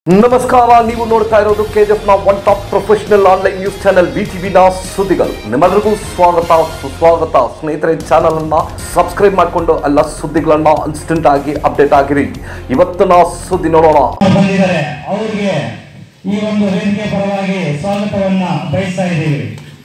ನಮಸ್ಕಾರ ನೀವು ನೋಡ್ತಾ ಇರೋದು ಕೆಜಿಎಫ್ ನ one top professional online news channel ನ ಸುದ್ದಿಗಳು ನಿಮ್ಮೆಲ್ಲರಿಗೂ ಸ್ವಾಗತ ಸುಸ್ವಾಗತ ಸ್ನೇಹಿತರೆ ಚಾನಲ್ ಅನ್ನ ಸಬ್ಸ್ಕ್ರೈಬ್ ಮಾಡಿಕೊಂಡು ಎಲ್ಲ ಸುದ್ದಿಗಳನ್ನ ಇನ್ಸ್ಟೆಂಟ್ ಆಗಿ ಅಪ್ಡೇಟ್ ಆಗಿರಿ ಇವತ್ತಿನ ಸುದ್ದಿ ನೋಡೋಣ ಬಂದಿದ್ದಾರೆ ಅವರಿಗೆ ಈ ಒಂದು ವೇದಿಕೆ ಪರವಾಗಿ ಸ್ವಾಗತವನ್ನ ಬಯಸ್ತಾ ಇದ್ದೀವಿ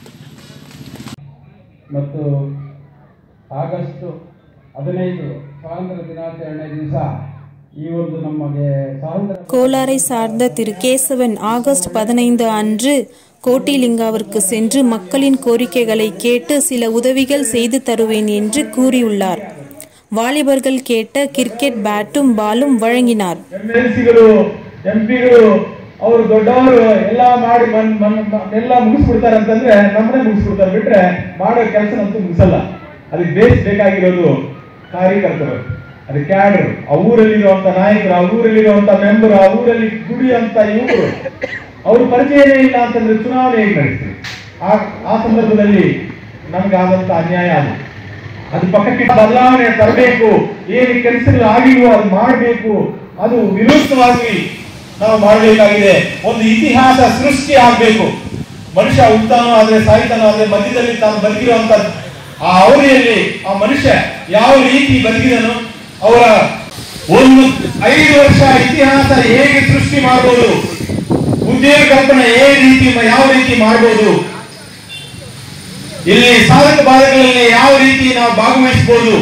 ಮತ್ತು ಆಗಸ್ಟ್ ಹದಿನೈದು ಸ್ವಾತಂತ್ರ್ಯ ದಿನಾಚರಣೆ ದಿವಸ ಈ ಒಂದು ನಮಗೆ ಸ್ವಾತಂತ್ರ್ಯ கோலாரை சார்ந்த திரு கேசவன் ஆகஸ்ட் பதினைந்து அன்று கோட்டிலிங்காவிற்கு சென்று மக்களின் கோரிக்கைகளை கேட்டு சில உதவிகள் செய்து தருவேன் என்று கூறியுள்ளார் வாலிபர்கள் கேட்ட கிரிக்கெட் பேட்டும் பாலும் வழங்கினார் ಎಂ ಎಲ್ ಸಿಗಳು ಎಂ ಪಿಗಳು ಅವರು ದೊಡ್ಡವರು ಎಲ್ಲ ಮಾಡಿ ಮನ್ ಮನ್ ಮ- ಎಲ್ಲ ಮುಗಿಸ್ಬಿಡ್ತಾರೆ ಅಂತಂದ್ರೆ ನಮ್ಮನೆ ಮುಗಿಸ್ಬಿಡ್ತಾರೆ ಬಿಟ್ರೆ ಮಾಡೋ ಕೆಲಸನಂತೂ ಮುಗಿಸಲ್ಲ ಅದಕ್ಕೆ ಬೇಸ್ ಬೇಕಾಗಿರೋದು ಕಾರ್ಯಕರ್ತರು ಅದು ಕ್ಯಾಡ್ರು ಆ ಊರಲ್ಲಿರುವಂತ ನಾಯಕರು ಆ ಊರಲ್ಲಿರುವಂತ ಮೆಂಬರ್ ಆ ಊರಲ್ಲಿ ದುಡಿಯುವಂತ ಇವರು ಅವ್ರ ಪರಿಚಯನೇ ಇಲ್ಲ ಅಂತಂದ್ರೆ ಚುನಾವಣೆ ಹೇಗೆ ನಡೆಸ್ತೀವಿ ಆ ಆ ಸಂದರ್ಭದಲ್ಲಿ ನಮ್ಗೆ ಆದಂತ ಅನ್ಯಾಯ ಅದು ಅದು ಪಕ್ಕಕ್ಕೆ ಬದಲಾವಣೆ ತರಬೇಕು ಏನು ಕೆಲಸಗಳು ಆಗಿಲ್ವೋ ಅದು ಮಾಡಬೇಕು ಅದು ವಿರುದ್ಧವಾಗಿ ನಾವು ಮಾಡಬೇಕಾಗಿದೆ ಒಂದು ಇತಿಹಾಸ ಸೃಷ್ಟಿ ಆಗಬೇಕು ಮನುಷ್ಯ ಉತ್ತಾನ ಆದ್ರೆ ಸಾಯ್ತಾನ ಆದ್ರೆ ಮಧ್ಯದಲ್ಲಿ ತಾನು ಬದುಕಿರುವಂತ ಆ ಅವಧಿಯಲ್ಲಿ ಆ ಮನುಷ್ಯ ಯಾವ ರೀತಿ ಬದುಕಿದನು ಅವರ ಒಂದು ಐದು ವರ್ಷ ಇತಿಹಾಸ ಹೇಗೆ ಸೃಷ್ಟಿ ಮಾಡಬಹುದು ಉದ್ಯೋಗ ಕಲ್ಪನೆ ಏ ರೀತಿ ಯಾವ ರೀತಿ ಮಾಡಬಹುದು ಇಲ್ಲಿ ಸಾಧಕ ಬಾಧಕಗಳಲ್ಲಿ ಯಾವ ರೀತಿ ನಾವು ಭಾಗವಹಿಸಬಹುದು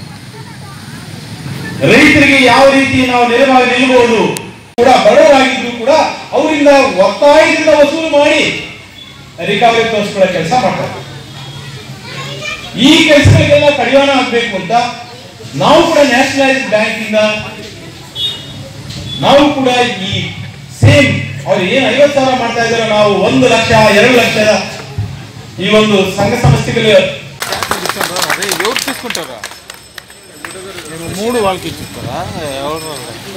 ರೈತರಿಗೆ ಯಾವ ರೀತಿ ನಾವು ನೆರವಾಗಿ ನಿಲ್ಲಬಹುದು ಕೂಡ ಬಡವರಾಗಿದ್ದು ಕೂಡ ಅವರಿಂದ ಒತ್ತಾಯದಿಂದ ವಸೂಲು ಮಾಡಿ ರಿಕವರಿ ತೋರಿಸ್ಕೊಳ್ಳೋ ಕೆಲಸ ಮಾಡ್ತಾರೆ ಈ ಕೆಲಸಗಳಿಗೆಲ್ಲ ಕಡಿವಾಣ ಆಗ್ಬೇಕು ಅಂತ ನಾವು ಕೂಡ ನ್ಯಾಷನಲೈಸ್ ಬ್ಯಾಂಕ್ ಇಂದ ನಾವು ಕೂಡ ಈ ಸೇಮ್ ಅವ್ರು ಏನ್ ಐವತ್ತು ಸಾವಿರ ಮಾಡ್ತಾ ಇದಾರೋ ನಾವು ಒಂದು ಲಕ್ಷ ಎರಡು ಲಕ್ಷದ ಈ ಒಂದು ಸಂಘ ಸಂಸ್ಥೆಗಳು అదే ఎవరు తీసుకుంటారా మేము మూడు వాళ్ళకి ఇచ్చిస్తారా ఎవరు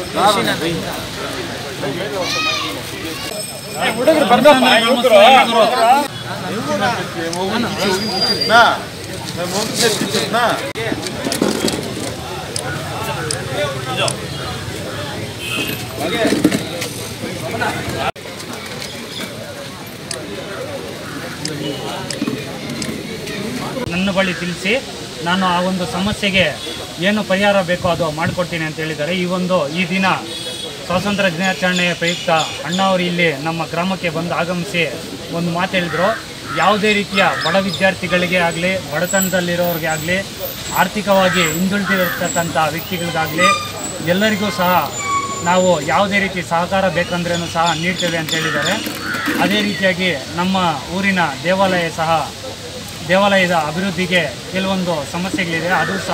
ನನ್ನ ಬಳಿ ತಿಳಿಸಿ ನಾನು ಆ ಒಂದು ಸಮಸ್ಯೆಗೆ ಏನು ಪರಿಹಾರ ಬೇಕೋ ಅದು ಮಾಡಿಕೊಡ್ತೀನಿ ಅಂತ ಹೇಳಿದ್ದಾರೆ ಈ ಒಂದು ಈ ದಿನ ಸ್ವಾತಂತ್ರ್ಯ ದಿನಾಚರಣೆಯ ಪ್ರಯುಕ್ತ ಅಣ್ಣ ಅವರು ಇಲ್ಲಿ ನಮ್ಮ ಗ್ರಾಮಕ್ಕೆ ಬಂದು ಆಗಮಿಸಿ ಒಂದು ಮಾತು ಹೇಳಿದ್ರು ಯಾವುದೇ ರೀತಿಯ ಬಡ ವಿದ್ಯಾರ್ಥಿಗಳಿಗೆ ಆಗಲಿ ಬಡತನದಲ್ಲಿರೋರಿಗೆ ಆಗಲಿ ಆರ್ಥಿಕವಾಗಿ ಹಿಂದುಳಿದಿರತಕ್ಕಂಥ ವ್ಯಕ್ತಿಗಳಿಗಾಗಲಿ ಎಲ್ಲರಿಗೂ ಸಹ ನಾವು ಯಾವುದೇ ರೀತಿ ಸಹಕಾರ ಬೇಕಂದ್ರೂ ಸಹ ನೀಡ್ತೇವೆ ಅಂತ ಹೇಳಿದ್ದಾರೆ ಅದೇ ರೀತಿಯಾಗಿ ನಮ್ಮ ಊರಿನ ದೇವಾಲಯ ಸಹ ದೇವಾಲಯದ ಅಭಿವೃದ್ಧಿಗೆ ಕೆಲವೊಂದು ಸಮಸ್ಯೆಗಳಿದೆ ಅದು ಸಹ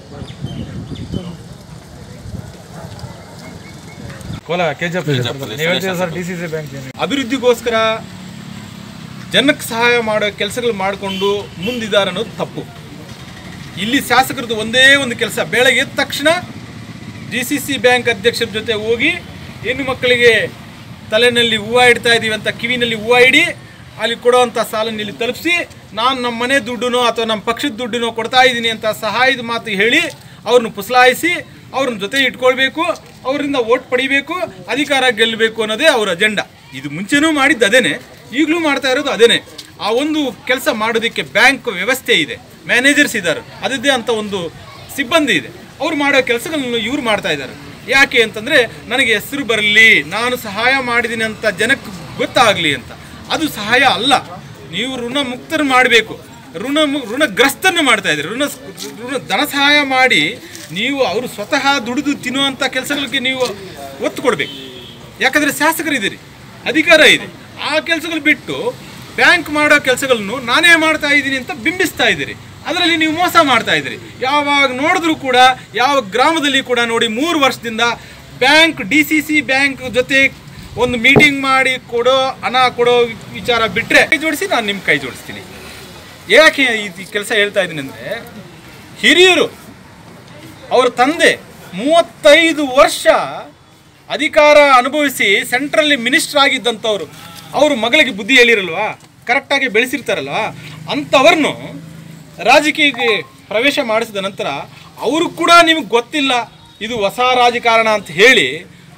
ಅಭಿವೃದ್ಧಿಗೋಸ್ಕರ ಜನಕ್ಕೆ ಸಹಾಯ ಮಾಡೋ ಕೆಲಸಗಳು ಮಾಡಿಕೊಂಡು ಮುಂದಿದ್ದಾರೆ ಅನ್ನೋದು ತಪ್ಪು ಇಲ್ಲಿ ಶಾಸಕರದ್ದು ಒಂದೇ ಒಂದು ಕೆಲಸ ಬೆಳಗ್ಗೆ ಎದ್ದ ತಕ್ಷಣ ಡಿ ಸಿ ಸಿ ಬ್ಯಾಂಕ್ ಅಧ್ಯಕ್ಷರ ಜೊತೆ ಹೋಗಿ ಹೆಣ್ಣು ಮಕ್ಕಳಿಗೆ ತಲೆನಲ್ಲಿ ಹೂವು ಇಡ್ತಾ ಇದ್ದೀವಿ ಅಂತ ಕಿವಿನಲ್ಲಿ ಹೂವು ಇಡಿ ಅಲ್ಲಿ ಕೊಡೋವಂಥ ಸಾಲನ್ನು ಇಲ್ಲಿ ತಲುಪಿಸಿ ನಾನು ನಮ್ಮ ಮನೆ ದುಡ್ಡುನೋ ಅಥವಾ ನಮ್ಮ ಪಕ್ಷದ ದುಡ್ಡುನೋ ಕೊಡ್ತಾ ಇದ್ದೀನಿ ಅಂತ ಸಹಾಯದ ಮಾತು ಹೇಳಿ ಅವ್ರನ್ನ ಪುಸಲಾಯಿಸಿ ಅವ್ರನ್ನ ಜೊತೆ ಇಟ್ಕೊಳ್ಬೇಕು ಅವರಿಂದ ಓಟ್ ಪಡಿಬೇಕು ಅಧಿಕಾರ ಗೆಲ್ಲಬೇಕು ಅನ್ನೋದೇ ಅವ್ರ ಅಜೆಂಡಾ ಇದು ಮುಂಚೆನೂ ಮಾಡಿದ್ದು ಅದೇನೆ ಈಗಲೂ ಮಾಡ್ತಾ ಇರೋದು ಅದೇನೆ ಆ ಒಂದು ಕೆಲಸ ಮಾಡೋದಕ್ಕೆ ಬ್ಯಾಂಕ್ ವ್ಯವಸ್ಥೆ ಇದೆ ಮ್ಯಾನೇಜರ್ಸ್ ಇದ್ದಾರೆ ಅದರದ್ದೇ ಅಂತ ಒಂದು ಸಿಬ್ಬಂದಿ ಇದೆ ಅವ್ರು ಮಾಡೋ ಕೆಲಸಗಳನ್ನು ಇವ್ರು ಮಾಡ್ತಾ ಇದ್ದಾರೆ ಯಾಕೆ ಅಂತಂದರೆ ನನಗೆ ಹೆಸರು ಬರಲಿ ನಾನು ಸಹಾಯ ಮಾಡಿದ್ದೀನಿ ಅಂತ ಜನಕ್ಕೆ ಗೊತ್ತಾಗಲಿ ಅಂತ ಅದು ಸಹಾಯ ಅಲ್ಲ ನೀವು ಋಣ ಮುಕ್ತರು ಮಾಡಬೇಕು ಋಣ ಮು- ಋಣಗ್ರಸ್ತನ್ನು ಮಾಡ್ತಾ ಇದ್ದೀರಿ ಋಣ ಋಣ ಧನ ಸಹಾಯ ಮಾಡಿ ನೀವು ಅವರು ಸ್ವತಃ ದುಡಿದು ತಿನ್ನುವಂಥ ಕೆಲಸಗಳಿಗೆ ನೀವು ಒತ್ತು ಕೊಡಬೇಕು ಯಾಕಂದರೆ ಶಾಸಕರಿದ್ದೀರಿ ಅಧಿಕಾರ ಇದೆ ಆ ಕೆಲಸಗಳು ಬಿಟ್ಟು ಬ್ಯಾಂಕ್ ಮಾಡೋ ಕೆಲಸಗಳನ್ನು ನಾನೇ ಮಾಡ್ತಾ ಇದ್ದೀನಿ ಅಂತ ಬಿಂಬಿಸ್ತಾ ಇದ್ದೀರಿ ಅದರಲ್ಲಿ ನೀವು ಮೋಸ ಮಾಡ್ತಾ ಇದ್ದೀರಿ ಯಾವಾಗ ನೋಡಿದ್ರು ಕೂಡ ಯಾವ ಗ್ರಾಮದಲ್ಲಿ ಕೂಡ ನೋಡಿ ಮೂರು ವರ್ಷದಿಂದ bank D C C bank ಜೊತೆ ಒಂದು ಮೀಟಿಂಗ್ ಮಾಡಿ ಕೊಡೋ ಹಣ ಕೊಡೋ ವಿಚಾರ ಬಿಟ್ಟರೆ ಕೈ ಜೋಡಿಸಿ ನಾನು ನಿಮ್ಮ ಕೈ ಜೋಡಿಸ್ತೀನಿ ಯಾಕೆ ಈ ಕೆಲಸ ಹೇಳ್ತಾ ಇದ್ದೀನಿ ಅಂದರೆ ಹಿರಿಯರು ಅವರ ತಂದೆ ಮೂವತ್ತೈದು ವರ್ಷ ಅಧಿಕಾರ ಅನುಭವಿಸಿ ಸೆಂಟ್ರಲ್ಲಿ ಮಿನಿಸ್ಟರ್ ಆಗಿದ್ದಂಥವ್ರು ಅವರು ಮಗಳಿಗೆ ಬುದ್ಧಿ ಹೇಳಿರಲ್ವಾ ಕರೆಕ್ಟಾಗಿ ಬೆಳೆಸಿರ್ತಾರಲ್ವಾ ಅಂಥವ್ರನ್ನು ರಾಜಕೀಯಕ್ಕೆ ಪ್ರವೇಶ ಮಾಡಿಸಿದ ನಂತರ ಅವರು ಕೂಡ ನಿಮಗೆ ಗೊತ್ತಿಲ್ಲ ಇದು ಹೊಸ ರಾಜಕಾರಣ ಅಂತ ಹೇಳಿ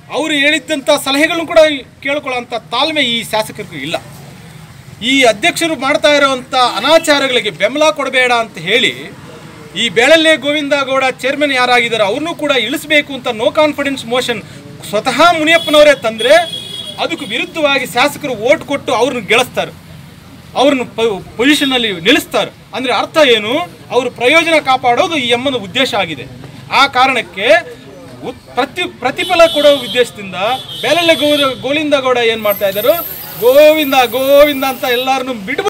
ಅವರು ಹೇಳಿದ್ದಂಥ ಸಲಹೆಗಳನ್ನು ಕೂಡ ಕೇಳ್ಕೊಳ್ಳೋಂಥ ತಾಳ್ಮೆ ಈ ಶಾಸಕರಿಗೂ ಇಲ್ಲ ಈ ಅಧ್ಯಕ್ಷರು ಮಾಡ್ತಾ ಇರುವಂಥ ಅನಾಚಾರಗಳಿಗೆ ಬೆಂಬಲ ಕೊಡಬೇಡ ಅಂತ ಹೇಳಿ ಈ ಬೆಳಲ್ಲೆ ಗೋವಿಂದ ಗೌಡ ಚೇರ್ಮನ್ ಯಾರಾಗಿದ್ದಾರೆ ಅವ್ರನ್ನೂ ಕೂಡ ಇಳಿಸಬೇಕು ಅಂತ ನೋ ಕಾನ್ಫಿಡೆನ್ಸ್ ಮೋಷನ್ ಸ್ವತಃ ಮುನಿಯಪ್ಪನವರೇ ತಂದರೆ ಅದಕ್ಕೆ ವಿರುದ್ಧವಾಗಿ ಶಾಸಕರು ಓಟ್ ಕೊಟ್ಟು ಅವ್ರನ್ನ ಗೆಲ್ಲಿಸ್ತಾರೆ ಅವ್ರನ್ನ ಪೊಸಿಷನ್ನಲ್ಲಿ ನಿಲ್ಲಿಸ್ತಾರೆ ಅಂದರೆ ಅರ್ಥ ಏನು ಅವರು ಪ್ರಯೋಜನ ಕಾಪಾಡೋದು ಈ ಎಮ್ಮನ ಉದ್ದೇಶ ಆಗಿದೆ ಆ ಕಾರಣಕ್ಕೆ ಉತ್- ಪ್ರತಿ ಪ್ರತಿಫಲ ಕೊಡೋ ಉದ್ದೇಶದಿಂದ ಬೇಲಲ್ಲೆ ಗೋ ಗೋವಿಂದ ಗೌಡ ಏನು ಮಾಡ್ತಾ ಇದ್ದಾರೆ ಗೋವಿಂದ ಗೋವಿಂದ ಅಂತ ಎಲ್ಲರನ್ನು ಬಿಟ್ಟು